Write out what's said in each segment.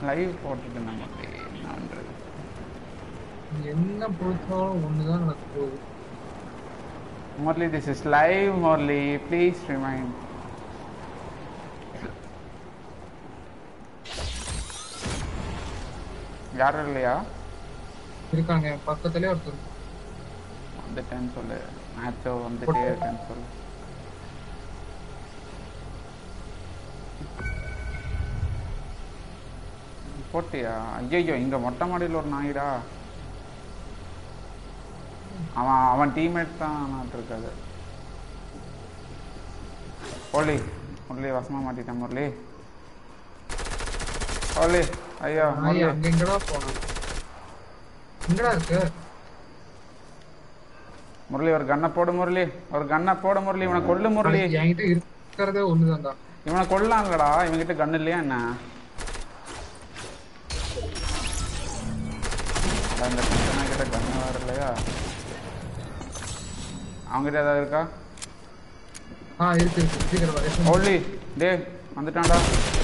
Live போட்டுட்டு நமக்கு என்ன பண்றது என்ன பொறுத்தாலும் ஒண்ணுதான் நடக்க போகுது Murali this is live Murali please remind யாரும் இல்லையா இருக்காங்க என் பக்கத்துலயே ஒருத்தர் வந்துட்டேன்னு சொல்லு மேட்சோ வந்துட்டே இருக்கேன்னு சொல்லு போட்டியா ஐயோ இங்க மொட்டை மாடியில் ஒரு நாயிடா அவன் அவன் டீம்மேட் தான் நாட்டு இருக்காது முரளி முரளி வசமா மாட்டிட்டான் முரளி முரளி ஐயா நாய் முரளி அங்க எங்கடா போனான் எங்கடா இருக்கு முரளி ஒரு கண்ணை போடு முரளி ஒரு கண்ணை போடு முரளி இவனை கொல்லு முரளி என்கிட்ட இருக்கிறதே ஒண்ணுதான்டா இவனை கொல்லலாம்லடா இவன்கிட்ட கண்ணு இல்லையா என்ன அட, இந்த கிருஷ்ணா கிட்ட கண்ணு வேற இல்லையா அவங்ககிட்ட ஏதாவது இருக்கா ஆ இருக்கு இருக்கு சீக்கிரம் வா. எத்தனை- ஒல்லி டே வந்துட்டான்டா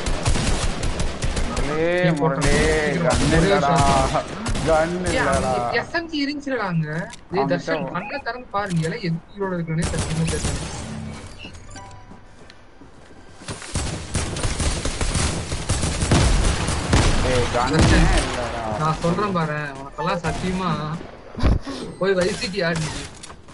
முரளி முரளி கண்ணு இல்லடா கண்ணு ஏய், இல்லடா அவங்க SMG இருந்துச்சுடா அங்க. டேய், அவன்கிட்ட தர்ஷன், ஒரு- கண்ணை திறந்து பாரு, நீ எல்லாம் எதுக்கு உயிரோட இருக்கேன்னே சத்தியமா தெரியல. டேய் கண்ணே இல்லடா நான் சொல்றேன் பாரு உனக்கெல்லாம் சத்தியமா போய் வைசிட்டி ஆடு நீ.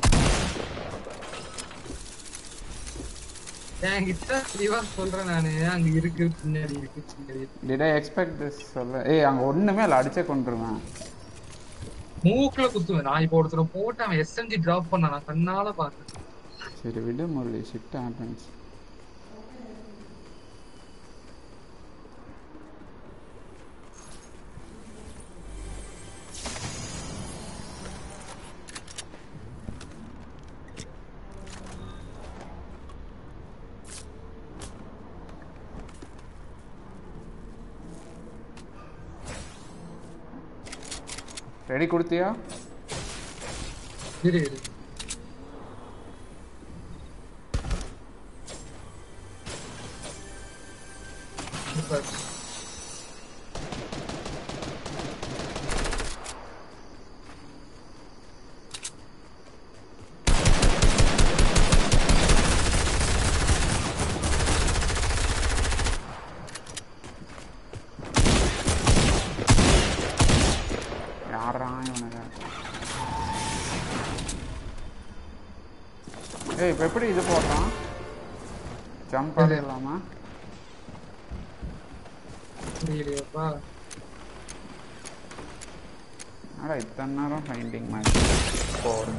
என்கிட்ட தெளிவா சொல்றேன் நானு அங்க இருக்கு பின்னாடி இருக்கு பின்னாடி டிட் ஐ எக்ஸ்பெக்ட் திஸ் சொல்ல ஏய் அங்க ஒண்ணுமே இல்ல அடிச்சே கொண்டுருவேன் மூக்குல குத்துவேன் நான் இப்போ ஒருத்தர போட்டு அவன் எஸ்எம்ஜி டிராப் பண்ண நான் கண்ணால பார்த்தேன் சரி விடு முரளி ஷிட் ஹேப்பன்ஸ் ரெடி கொடுத்தியா இரு இரு இப்ப யாரா இவனுங்க ஏய் இப்போ எப்படி இது போடுறான் ஜம்ப் ஆடிடலாமா புரியலையாப்பா அடா இத்தனை நேரம் ஃபைண்டிங் மேட்ச் போடு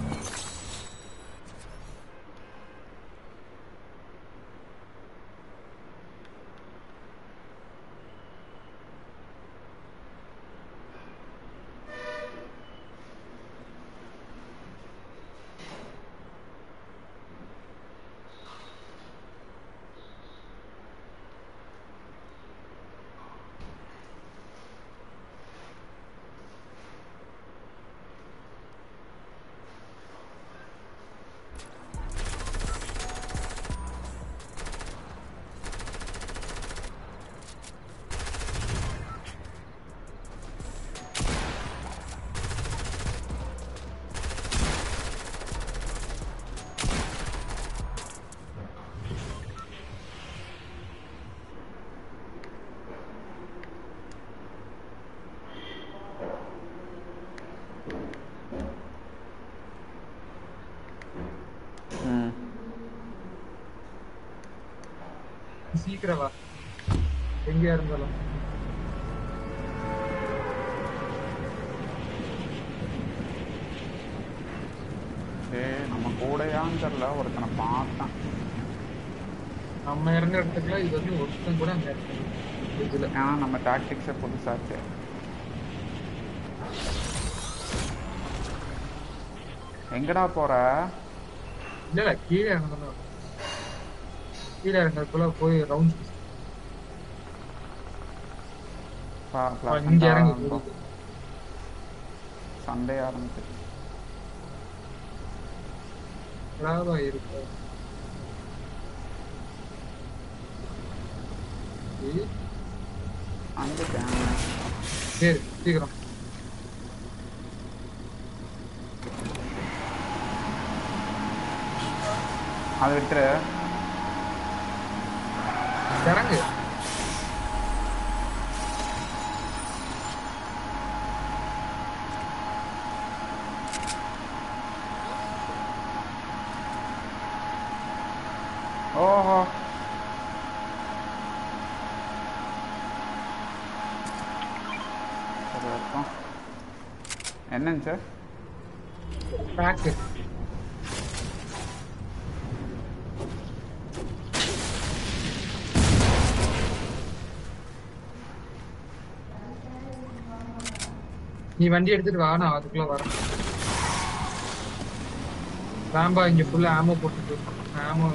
ம் சீக்கிரம் வா எங்கேயா இருந்தாலும் ஏய் நம்ம கூடயான்னு தெரில ஒருத்தனை பார்த்தேன் நம்ம இறங்குற இடத்துக்குலாம் இது வந்து ஒருத்தன் கூட அங்க இருக்கு இதுல ஏன்னா நம்ம டாக்டிக்ஸை புதுசாச்சு எங்கடா போற இல்ல இல்ல கீழே இறங்கணும் கீழே இறங்குறதுக்குள்ள போய் ரவுண்ட் பா- இங்க pleasant-ஆ இறங்கி இருக்கும். போகுது. சண்டே ஆரம்பிச்சு லாபா இருக்கு ஏய், வந்துட்டேன் சரி சீக்கிரம் அதை விட்டுரு இறங்கு ஓஹோ சரி வைப்போம் என்னங்க சார் பேக்கு நீ வண்டி எடுத்துட்டு வா நான் அதுக்குள்ள வரேன் ராம்பா இங்க ஃபுல்லா ஆமோ போட்டுட்டு ஆமோ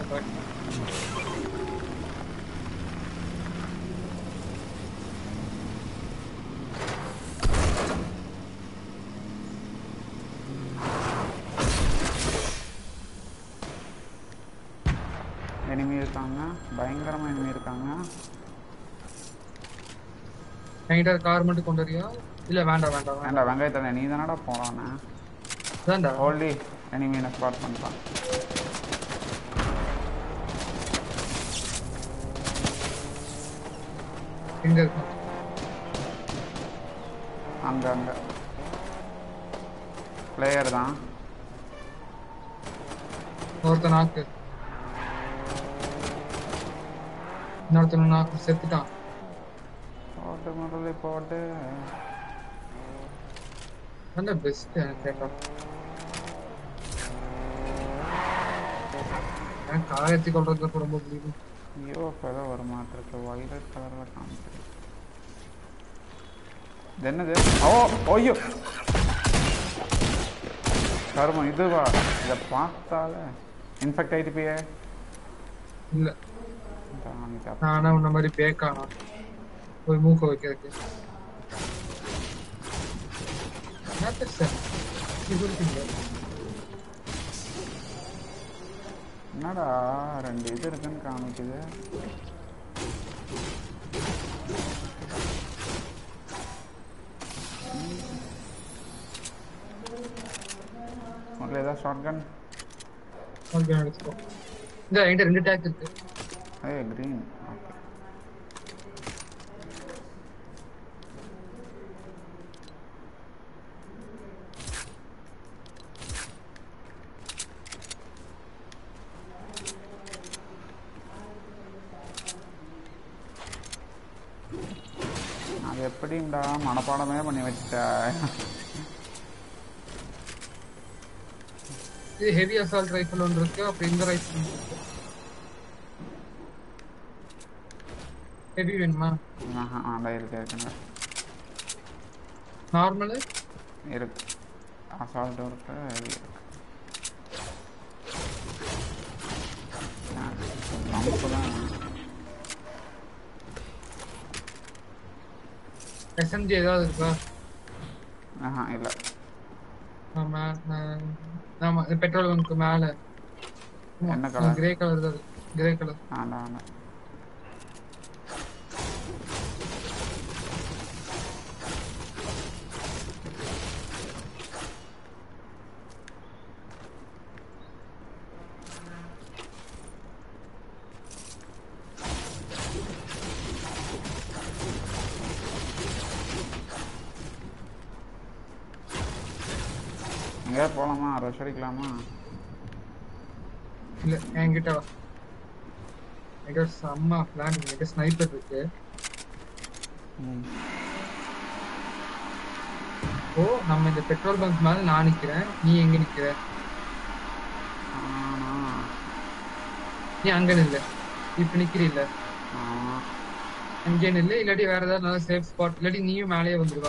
எனிமி இருக்காங்க பயங்கரமா எனிமி இருக்காங்க என்கிட்ட கார் மட்டும் கொண்டு வரியா இல்ல வேண்டாம் வேண்டாம் வேண்டாம் ஏன்டா வெங்காயத்தனை நீ தானடா போறானே வேண்டா ஹோல்டி எனிமீனை ஸ்பாட் பண்ணிட்டான் எங்க இருக்கு அங்க அங்க பிளேயர் தான் ஒருத்தன் நாக்கு இன்னொருத்தன் நாக்கு செத்துட்டான் போட்டு முரளி போட்டு நல்ல பெஸ்ட் எனக்கு கேட்டா எனக்கு காயத்தி கொள்றதுல ரொம்ப பிடிக்கும் ஐயோ ஏதோ ஒரு மாட்டிருக்கு வைலட் கலர்ல காமிச்சு இது என்னது ஓ ஐயோ கருமம் இதுவா இதை பார்த்தாலே இன்ஃபெக்ட் ஆயிட்டு போயே இல்ல நானா உன்ன மாதிரி பேக்கானா ஒரு மூக்க வைக்கிறதுக்கு என்ன பெருசா இது இருக்குங்க என்னடா ரெண்டு இது இருக்குன்னு காமிக்குது உங்களுக்கு ஏதாவது ஷார்ட் கன் ஓகே எடுத்துக்கோ இந்த என்கிட்ட ரெண்டு டேக் இருக்கு ஏய் க்ரீன் ஓகே அது எப்படிம்டா மனப்பாடமே பண்ணி வச்சுட்ட இது ஹெவி அசால்ட் ரைஃபிள் ஒன்று இருக்கு அப்புறம் இந்த ரைஃபிள் ஒன்று இருக்கு ஹெவி வேணுமா ஆஹா ஆண்டா இருக்கு இருக்குங்க நார்மலு இருக்கு அசால்ட் இருக்கு heavy இருக்கு பம்பு தான் எஸ்எம்ஜி ஏதாவது இருக்கா ஆஹா இல்லை ஆமா ஆமா பெட்ரோல் பங்க் மேல என்ன colour? கிரே கலர் தான் கிரே கலர் ஆண்டா ஆண்டா எங்கேயாவது போகலாமா ரஷ் அடிக்கலாமா இல்ல என்கிட்ட வா என்கிட்ட செம்ம பிளான் என்கிட்ட ஸ்னைப்பர் இருக்கு ம் ஓ நம்ம இந்த பெட்ரோல் பங்க் மேல நான் நிக்கிறேன் நீ எங்க நிக்கிற ஆனா நீ அங்க நில்ல இப்ப நிக்கிறீல்ல ஆ அங்கே நில்லு இல்லாட்டி வேற ஏதாவது நல்ல சேஃப் ஸ்பாட் இல்லாட்டி நீயும் மேலேயே வந்துருவா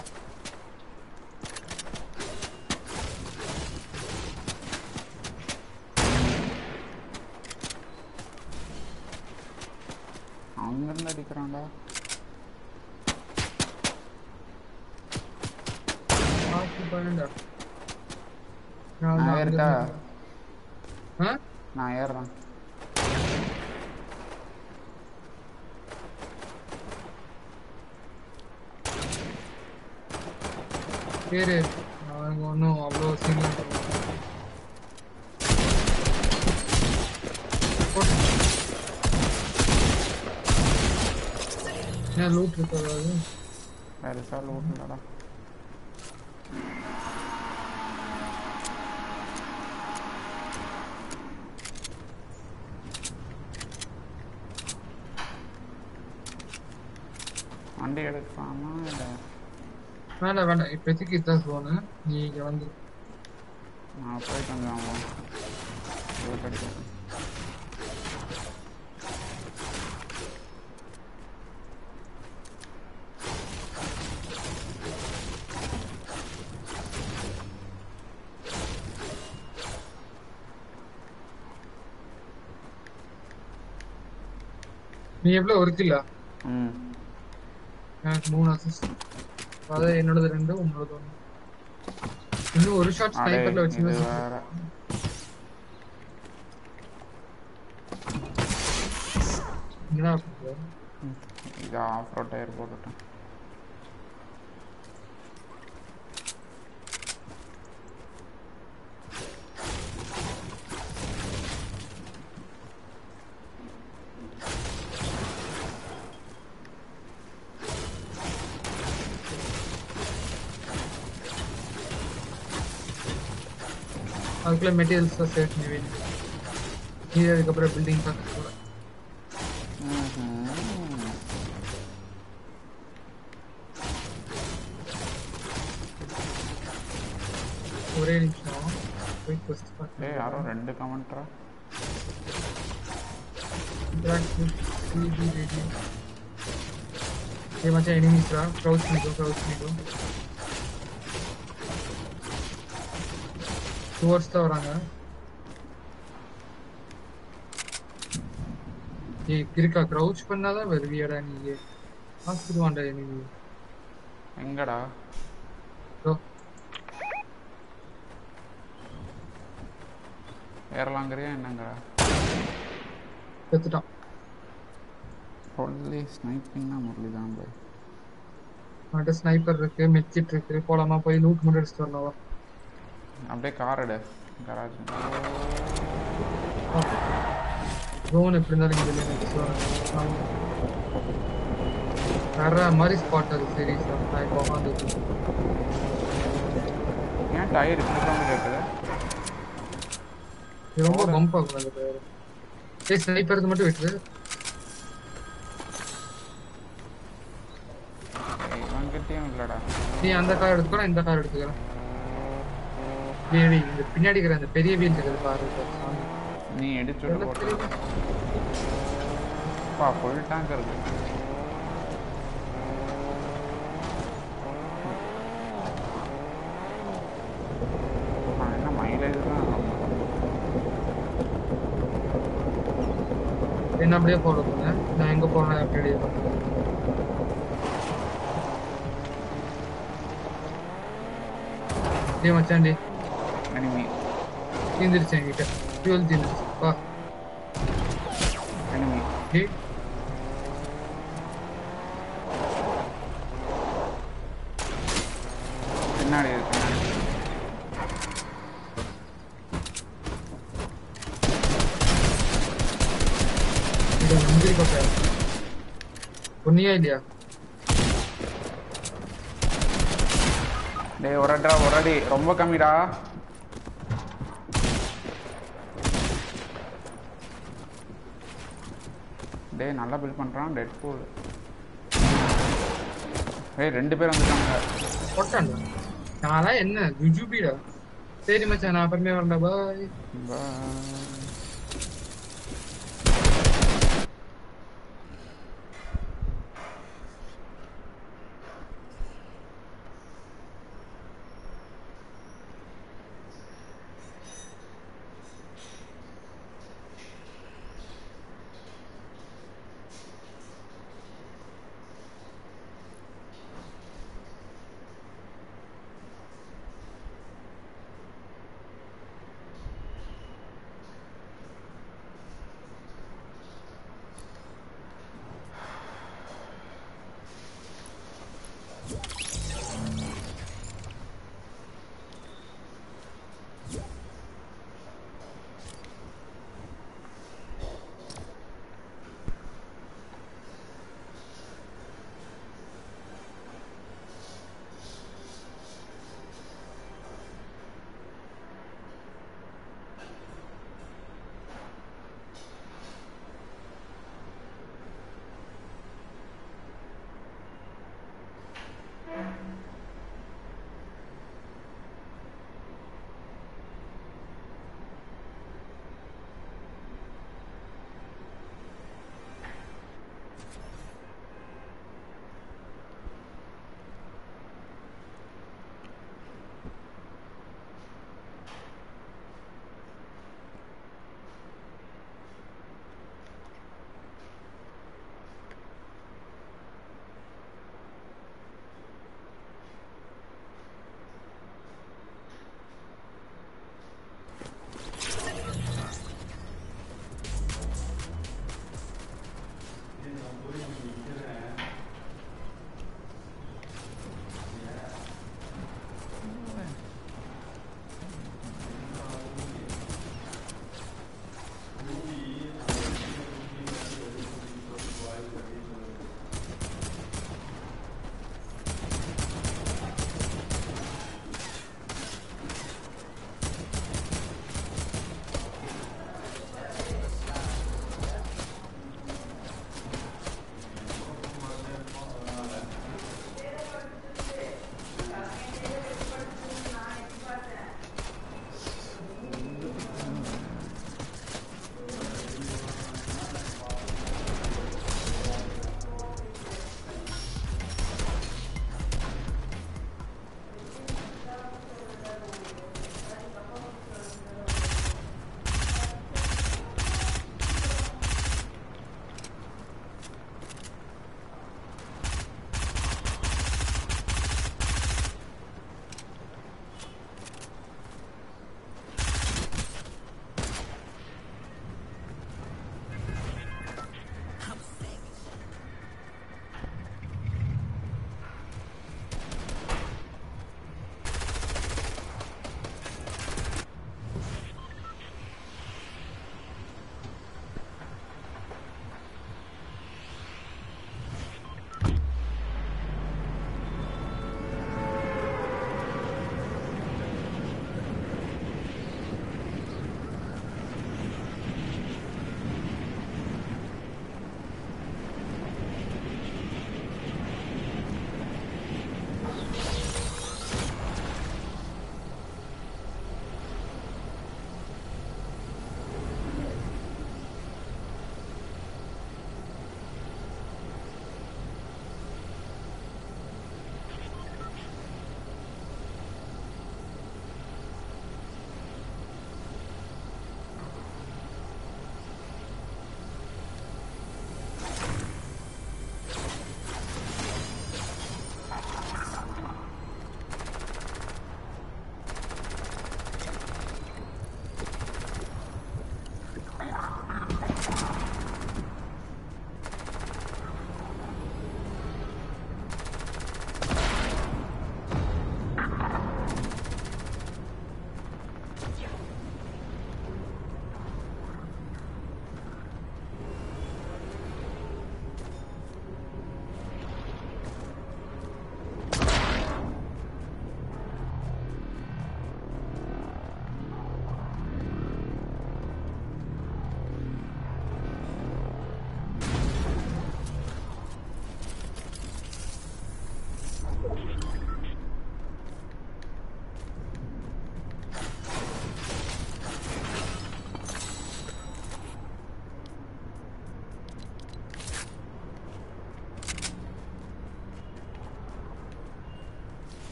அங்கிருந்து அடிக்கிறான்டா பார்த்து பாருடா நான் இருக்கா ஆ நான் ஏறுறேன் பேரு அவனுக்கு ஒன்றும் அவ்வளோ சீனியர் ஏன் லூட் இருக்காது பெருசா லூட் இல்லடா வண்டி எடுக்கலாமா இல்லை வேண்டாம் வேண்டாம் இப்போதைக்கு இதுதான் சோனு நீ இங்க வந்து நான் போய் கொஞ்சம் லூட் எடுக்கிறேன் நீ எவ்வளோ ஒரு கிலோ ம் எனக்கு மூணு அசிஸ்ட் அதாவது என்னோடது ரெண்டு உங்களோட ஒன்று இன்னும் ஒரு ஷாட் அடே ஸ்னைப்பர்ல இது வச்சு வேற என்னடா பண்ற? ம், இது ஆஃப் ரோட் டயர் போட்டுட்டேன் அதுக்குள்ள மெட்டீரியல்ஸ் தான் சேர்த்து நீ வேணும் நீ அதுக்கப்புறம் பில்டிங் பார்க்க போகிறேன் ம்ஹும். ஒரே நிமிஷம் போய் ஃபர்ஸ்ட் ஏய் பார்க்க யாரோ ரெண்டு கமெண்ட்ரா ஏ மச்சான் எனிமீஸ்ரா க்ரௌச் பண்ணிக்கோ க்ரௌச் பண்ணிக்கோ டுவர்ட்ஸ் தான் வராங்க ஏய் இருக்கா க்ரௌச் பண்ணாதான் வருவியாடா நீ ஹாஸ்பிட்டல் எனிமி எங்கடா ப்ரோ ஏறலாங்கிறியா என்னங்கடா செத்துட்டான் ஒன்லி ஸ்னைப்பிங்னா முரளி தான் போய் அவன்கிட்ட ஸ்னைப்பர் இருக்கு மெச்சிட் இருக்கு போலாமா போய் லூட் மட்டும் எடுத்துட்டு வரலாம் வா. அப்படியே கார் எடு கராஜ் ட்ரோன் எப்படி இருந்தாலும் இங்க இல்லை எனக்கு சொல்லுவாங்க. வேற மாதிரி ஸ்பாட் அது சீரியஸ் நான் இப்போ உட்காந்து ஏன் டயர் இப்படி சவுண்ட் கேட்குது இது ரொம்ப பம்ப் ஆகும் அந்த பேர் ஏய் ஸ்னைப்பர் மட்டும் விட்டுரு இவன்கிட்டயும் இல்லடா நீ அந்த கார் எடுத்துக்கோ இந்த கார் எடுத்துக்கிறேன் டேய், டேய், இந்த பின்னாடி இருக்கிற அந்த பெரிய வீல் இருக்குது பாரு நீ இடிச்சு விட்டு போட்டு பா ஃபுல் டேங்க் இருக்கு ஆ, என்ன மைலேஜ் தான் என்ன அப்படியே ஃபாலோ பண்ணு நான் எங்க போறேன் எப்படி பார்த்துக்கிறேன் டேய் மச்சான் டேய் எனிமி தீந்துருச்சு என்கிட்ட ஃபியூல் தீந்துருச்சு வா எனிமி டேய் பின்னாடி இருக்கு இது முந்திரி கொட்டை பொன்னியா இல்லையா டேய் ஒரு அடிடா ஒரு அடி ரொம்ப கம்மிடா டேய் நல்லா பில்ட் பண்றான் டெட் பூல் ஏய் ரெண்டு பேர் வந்துட்டாங்க கொட்டாண்டா நான் என்ன ஜுஜுபிடா சரி மச்சான் நான் அப்புறமே வரேன்டா பாய் Bye.